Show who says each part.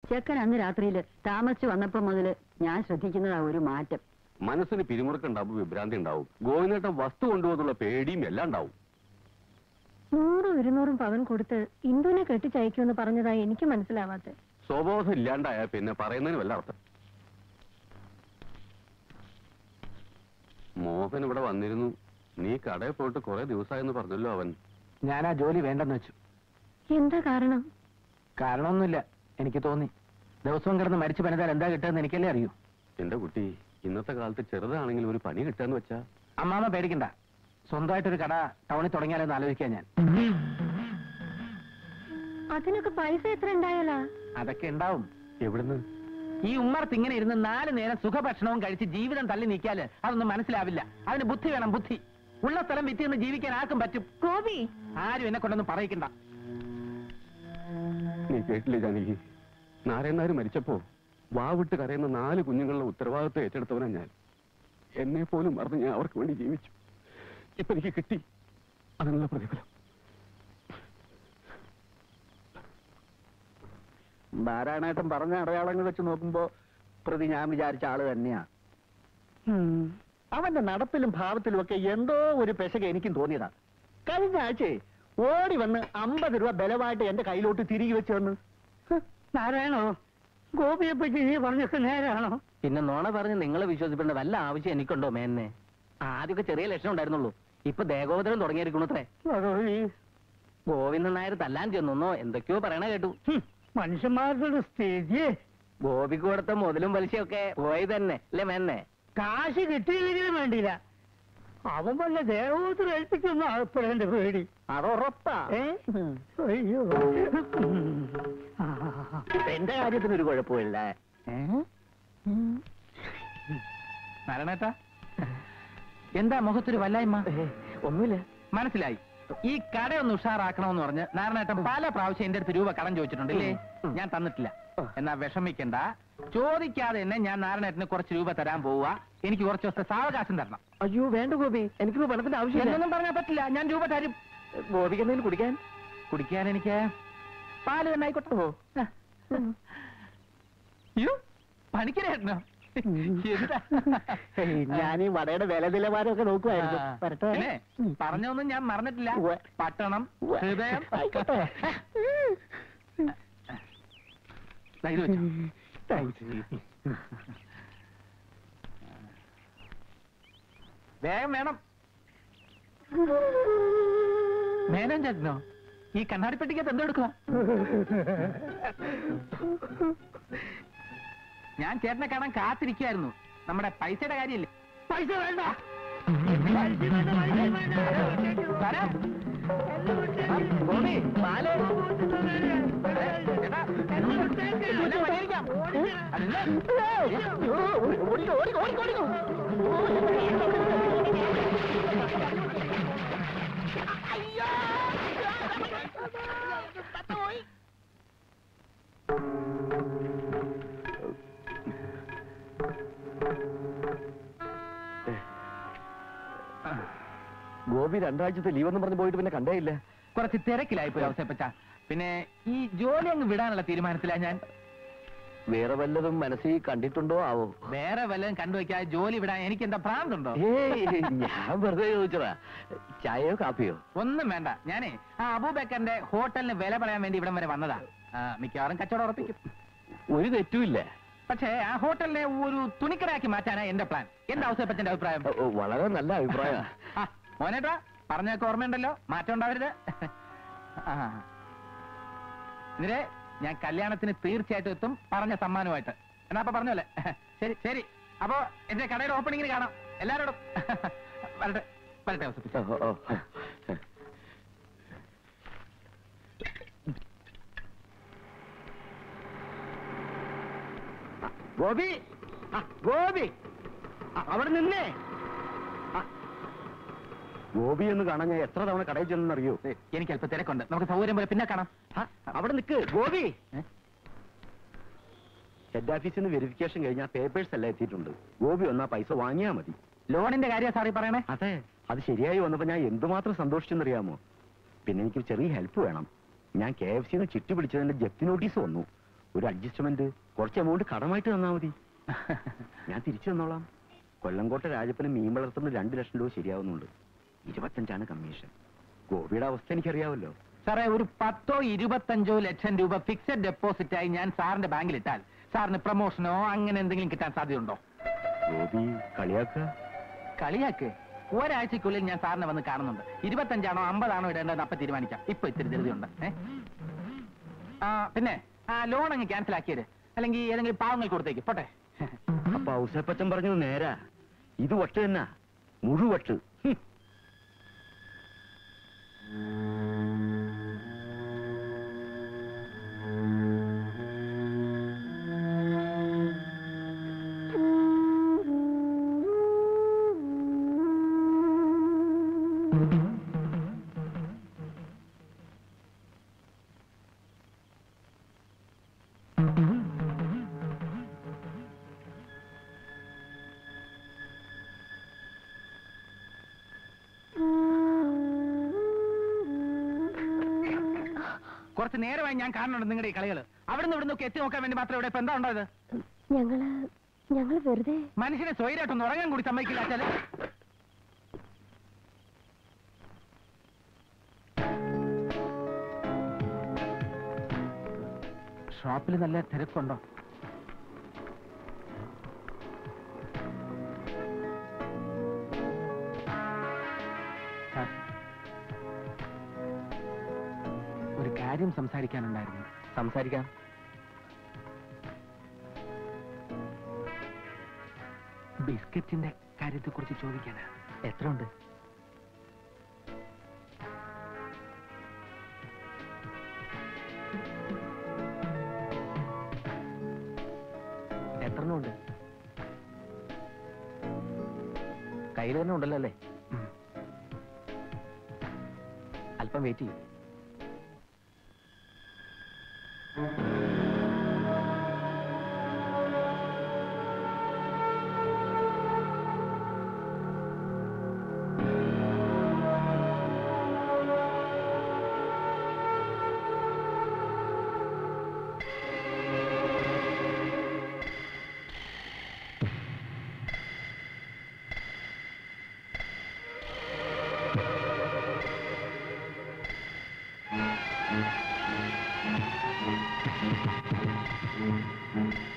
Speaker 1: ചെക്കൻ അന്ന് രാത്രിയില് താമസിച്ചു വന്നപ്പോ മുതല് ഞാൻ ശ്രദ്ധിക്കുന്നതാ ഒരു മാറ്റം
Speaker 2: മനസ്സിന് പിരിമുറുക്കുണ്ടാവും വിഭ്രാന്തി ഉണ്ടാവും ഗോവിന്ദേട്ടൻ വസ്തു കൊണ്ടുപോകുന്നുള്ള പേടിയും എല്ലാം ഉണ്ടാവും
Speaker 3: നൂറും ഇരുന്നൂറും പവൻ കൊടുത്ത് ഇന്ദുവിനെ കെട്ടിച്ചയക്കുമെന്ന് പറഞ്ഞതായി എനിക്ക് മനസ്സിലാവാത്തെ
Speaker 2: സ്വബോധം ഇല്ലാണ്ടായ പിന്നെ പറയുന്നതിന് വല്ല അർത്ഥം മോഹൻ ഇവിടെ വന്നിരുന്നു നീ കടയിൽ പോയിട്ട് കുറെ ദിവസമായെന്ന് പറഞ്ഞല്ലോ അവൻ
Speaker 4: ഞാൻ ആ ജോലി വേണ്ടെന്ന് വെച്ചു
Speaker 3: എന്താ കാരണം
Speaker 4: കാരണമൊന്നുമില്ല എനിക്ക് തോന്നി ദിവസവും കിടന്ന് മരിച്ചു പണിതാൽ എന്താ കിട്ടുമെന്ന് എനിക്കല്ലേ അറിയൂ
Speaker 2: എന്റെ കുട്ടി ഇന്നത്തെ കാലത്ത് ചെറുതാണെങ്കിൽ ഒരു പണി കിട്ടാന്ന് വെച്ചാ
Speaker 4: അമ്മാമ പേടിക്കണ്ട സ്വന്തമായിട്ടൊരു കട ടൗണിൽ തുടങ്ങിയാലെന്ന് ആലോചിക്കാൻ ഞാൻ
Speaker 3: അതിനൊക്കെ പൈസ എത്ര ഉണ്ടായാലാ
Speaker 4: അതൊക്കെ ഉണ്ടാവും
Speaker 2: എവിടുന്ന്
Speaker 4: ഈ ഉമ്മർത്ത് ഇങ്ങനെ ഇരുന്ന് നാല് നേരം സുഖഭക്ഷണവും കഴിച്ച് ജീവിതം തള്ളി നീക്കിയാല് അതൊന്നും മനസ്സിലാവില്ല അതിന് ബുദ്ധി വേണം ബുദ്ധി ഉള്ള സ്ഥലം വിറ്റ് നിന്ന് ജീവിക്കാൻ ആർക്കും പറ്റും
Speaker 3: ഗോപി
Speaker 4: ആരും എന്നെ കൊണ്ടൊന്നും പറയിക്കണ്ട
Speaker 2: നീ കേട്ടില്ലേ ജാനകി നാരായണനാര് മരിച്ചപ്പോ വാവിട്ട് കരയുന്ന നാല് കുഞ്ഞുങ്ങളുടെ ഉത്തരവാദിത്വം ഏറ്റെടുത്തവനാ ഞാൻ എന്നെ പോലും മറന്ന് ഞാൻ അവർക്ക് വേണ്ടി ജീവിച്ചു ഇപ്പൊ എനിക്ക് കിട്ടി അതിനുള്ള പ്രതിഫലം
Speaker 4: നാരായണേട്ടൻ പറഞ്ഞ അടയാളങ്ങൾ വെച്ച് നോക്കുമ്പോ പ്രതി ഞാൻ വിചാരിച്ച ആള് തന്നെയാ അവന്റെ നടപ്പിലും ഭാവത്തിലും ഒക്കെ എന്തോ ഒരു പെശക എനിക്കും തോന്നിയതാ കഴിഞ്ഞ ആഴ്ചയെ ഓടി വന്ന് അമ്പത് രൂപ ബലമായിട്ട് എന്റെ കയ്യിലോട്ട് തിരികെ വെച്ച് വന്ന്
Speaker 5: നാരായണോ ഗോപിയെ പറ്റി നീ പറഞ്ഞൊക്കെ നേരാണോ
Speaker 4: പിന്നെ നോണ പറഞ്ഞ് നിങ്ങളെ വിശ്വസിക്കേണ്ട വല്ല ആവശ്യം എനിക്കുണ്ടോ മേന്നെ ആദ്യമൊക്കെ ചെറിയ ലക്ഷണം ഉണ്ടായിരുന്നുള്ളൂ ഇപ്പൊ ദേഹോദരം തുടങ്ങിയിരിക്കണത്രേ
Speaker 5: ഭഗവതി
Speaker 4: ഗോവിന്ദൻ നായർ തല്ലാൻ ചെന്നോ എന്തൊക്കെയോ പറയണ കേട്ടു
Speaker 5: ഹും, മനുഷ്യന്മാരുടെ സ്ഥിതി
Speaker 4: ഗോപിക്ക് കൊടുത്ത മുതലും പലിശയൊക്കെ പോയി തന്നെ അല്ലേ മേന്നെ
Speaker 5: കാശ് കിട്ടിയില്ലെങ്കിലും വേണ്ടിയില്ല അവൻ വല്ല ദേവോത്തരം ഏൽപ്പിക്കൊന്നും അകപ്പെടേണ്ട പേടി
Speaker 4: അതുറപ്പാ
Speaker 5: ഏ അയ്യോ ആ,
Speaker 4: എന്റെ കാര്യത്തിന് ഒരു കുഴപ്പമില്ല നാരായണേട്ടാ എന്താ മുഖത്തൊരു വല്ലായ്മ ഒന്നുമില്ല മനസ്സിലായി ഈ കട ഒന്ന് ഉഷാറാക്കണമെന്ന് പറഞ്ഞ് നാരായണേട്ടൻ പല പ്രാവശ്യം എന്റെ അടുത്ത് രൂപ കടം ചോദിച്ചിട്ടുണ്ടല്ലേ ഞാൻ തന്നിട്ടില്ല എന്നാ വിഷമിക്കണ്ട ചോദിക്കാതെ തന്നെ ഞാൻ നാരായണേട്ടന് കുറച്ച് രൂപ തരാൻ പോവുക എനിക്ക് കുറച്ച് ദിവസത്തെ സാവകാശം തരണം
Speaker 6: അയ്യോ വേണ്ട ഗോപി എനിക്കിപ്പോ പണത്തിന്റെ ആവശ്യമില്ല
Speaker 4: എന്നൊന്നും പറഞ്ഞാൽ പറ്റില്ല ഞാൻ രൂപ തരും
Speaker 6: ഗോപിക്ക് എന്തെങ്കിലും കുടിക്കാൻ
Speaker 4: കുടിക്കാൻ എനിക്ക് പാല് തന്നെ ആയിക്കോട്ടെ അയ്യോ പണിക്കരേട്ടനോ എന്താ?
Speaker 6: ഞാൻ ഈ വടയുടെ വില നിലവാരമൊക്കെ നോക്കുമായിരുന്നു
Speaker 4: ആ.
Speaker 6: വരട്ടെ
Speaker 4: പിന്നെ പറഞ്ഞൊന്നും ഞാൻ മറന്നിട്ടില്ല
Speaker 6: ഉവ്വ്.
Speaker 4: പട്ടണം
Speaker 6: ഉവ്വ്.
Speaker 4: ഹൃദയം
Speaker 6: ആയിക്കോട്ടെ.
Speaker 4: ദാ ഇത് വെച്ചോ. വേഗം വേണം മേനോൻ ചേട്ടനോ ഈ കണ്ണാടിപ്പെട്ടിക്കകത്ത് എന്തെടുക്കുക ഞാൻ ചേട്ടനെ കാണാൻ കാത്തിരിക്കുമായിരുന്നു നമ്മുടെ പൈസയുടെ കാര്യമില്ലേ
Speaker 5: പൈസ വേണ്ട
Speaker 4: വരാം. ആ, ഗോപി, പാല്. ചേട്ടാ, എല്ലാം പരിഹരിക്കാം. അല്ല.
Speaker 6: ഓടിക്കോ ഓടിക്കോ ഓടിക്കോ ഓടിക്കോ ഗോപി രണ്ടാഴ്ചത്തെ ലീവെന്ന് പറഞ്ഞ് പോയിട്ട് പിന്നെ കണ്ടേ ഇല്ല
Speaker 4: കുറച്ച് തിരക്കിലായി പോയി അവസരപ്പച്ച പിന്നെ ഈ ജോലി അങ്ങ് വിടാനുള്ള തീരുമാനത്തിലാ ഞാൻ
Speaker 6: വേറെ വല്ലതും മനസ്സിൽ കണ്ടിട്ടുണ്ടോ ആവോ
Speaker 4: വേറെ വല്ലതും കണ്ടുവയ്ക്കാതെ ജോലി വിടാൻ എനിക്ക് എന്താ ഭ്രാന്തുണ്ടോ
Speaker 6: ഏയ് ഞാൻ വെറുതെ ചോദിച്ചതാ ചായയോ കാപ്പിയോ
Speaker 4: ഒന്നും വേണ്ട ഞാനേ ആ അബൂബക്കറിന്റെ ഹോട്ടലിന് വില പറയാൻ വേണ്ടി ഇവിടം വരെ വന്നതാ ആ, മിക്കവാറും കച്ചവടം ഉറപ്പിക്കും
Speaker 6: ഒരു തെറ്റുമില്ല
Speaker 4: പക്ഷേ ആ ഹോട്ടലിനെ ഒരു തുണിക്കടയാക്കി മാറ്റാനാ എന്റെ പ്ലാൻ എന്താ അവസരപ്പച്ചന്റെ അഭിപ്രായം
Speaker 6: ഓ, വളരെ നല്ല അഭിപ്രായം
Speaker 4: ആ, മോനേട്ടാ പറഞ്ഞൊക്കെ ഓർമ്മയുണ്ടല്ലോ മാറ്റം ഉണ്ടാവരുത് ആ. ഇതിരെ ഞാൻ കല്യാണത്തിന് തീർച്ചയായിട്ടും എത്തും പറഞ്ഞ സമ്മാനമായിട്ട് എന്നാ അപ്പൊ പറഞ്ഞല്ലേ ശരി ശരി അപ്പോ എന്റെ കടയുടെ ഓപ്പണിങ്ങിന് കാണാം എല്ലാരോടും വരട്ടെ വരട്ടെ ഔസേപ്പച്ച.
Speaker 6: ഓ, ഓ, ഓ. ഗോപി ആ, ഗോപി ആ, അവിടെ നിന്നേ ആ. ഗോപി എന്ന് കാണാൻ ഞാൻ എത്ര തവണ കടയിൽ ചെന്നറിയോ
Speaker 4: എനിക്ക് അല്പം തിരക്കുണ്ട് നമുക്ക് സൗകര്യം പോലെ പിന്നെ കാണാം
Speaker 6: അവിടെ നിൽക്ക് ഗോപി
Speaker 4: ഏ?
Speaker 6: ഹെഡ് ഓഫീസിൽ നിന്ന് വെരിഫിക്കേഷൻ കഴിഞ്ഞാൽ പേപ്പേഴ്സ് എല്ലാം എത്തിയിട്ടുണ്ട് ഗോപി വന്നാ പൈസ വാങ്ങിയാ മതി
Speaker 4: ലോണിന്റെ കാര്യം സാറി പറയണേ
Speaker 6: അതെ അത് ശരിയായി വന്നപ്പോ ഞാൻ എന്തുമാത്രം സന്തോഷിച്ചെന്നറിയാമോ പിന്നെ എനിക്ക് ചെറിയ ഹെൽപ്പ് വേണം ഞാൻ കെ എഫ് സിന്ന് ചിട്ടി പിടിച്ചതിന്റെ ജപ്തി നോട്ടീസ് വന്നു ഒരു അഡ്ജസ്റ്റ്മെന്റ് കുറച്ച് എമൗണ്ട് കടമായിട്ട് തന്നാ മതി ഞാൻ തിരിച്ചു തന്നോളാം കൊല്ലംകോട്ട രാജപ്പന് മീൻ വളർത്തുന്ന രണ്ട് ലക്ഷം രൂപ ശരിയാവുന്നുണ്ട് ഇരുപത്തഞ്ചാണ് കമ്മീഷൻ ഗോപിയുടെ അവസ്ഥ എനിക്കറിയാവല്ലോ
Speaker 4: സാറേ ഒരു പത്തോ ഇരുപത്തഞ്ചോ ലക്ഷം രൂപ ഫിക്സഡ് ഡെപ്പോസിറ്റ് ആയി ഞാൻ സാറിന്റെ ബാങ്കിൽ ഇട്ടാൽ സാറിന് പ്രൊമോഷനോ അങ്ങനെ എന്തെങ്കിലും കിട്ടാൻ സാധ്യതയുണ്ടോ
Speaker 6: ഗോപി കളിയാക്കുക
Speaker 4: കളിയാക്ക് ഒരാഴ്ചക്കുള്ളിൽ ഞാൻ സാറിനെ വന്ന് കാണുന്നുണ്ട് ഇരുപത്തഞ്ചാണോ അമ്പതാണോ ഇടേണ്ടത് അപ്പൊ തീരുമാനിക്കാം ഇപ്പൊ ഇത്തിരി ധൃതിയുണ്ട് ഏ ആ പിന്നെ ആ ലോൺ അങ്ങ് ക്യാൻസൽ ആക്കിയത് അല്ലെങ്കിൽ ഏതെങ്കിലും പാവങ്ങൾ കൊടുത്തേക്ക് പോട്ടെ
Speaker 6: അപ്പൊ ഔസേപ്പച്ചൻ പറഞ്ഞത് നേരാ ഇത് വട്ട് തന്നെ മുഴുവട്ട് ഹും.
Speaker 4: കുറച്ച് നേരമായി ഞാൻ കാണുന്നുണ്ട് നിങ്ങളുടെ ഈ കളികൾ അവിടുന്ന് ഇവിടുന്ന് ഒക്കെ എത്തി നോക്കാൻ വേണ്ടി മാത്രം ഇവിടെ ഇപ്പൊ എന്താ ഉണ്ടായത്
Speaker 3: ഞങ്ങള് ഞങ്ങള് വെറുതെ
Speaker 4: മനുഷ്യനെ സ്വൈരായിട്ടൊന്ന് ഉറങ്ങാൻ കൂടി സമ്മതിക്കില്ല വെച്ചാല് ഷോപ്പിൽ നല്ല തിരക്കുണ്ടോ സാർ, ഒരു കാര്യം സംസാരിക്കാനുണ്ടായിരുന്നു
Speaker 6: സംസാരിക്കാം
Speaker 4: ബിസ്ക്കറ്റിന്റെ കാര്യത്തെ കുറിച്ച് ചോദിക്കാനാ എത്ര ഉണ്ട് എത്ര ഉണ്ട് കയ്യിൽ തന്നെ ഉണ്ടല്ലോ അല്ലേ അല്പം വെയിറ്റ് ചെയ്യും
Speaker 6: ആ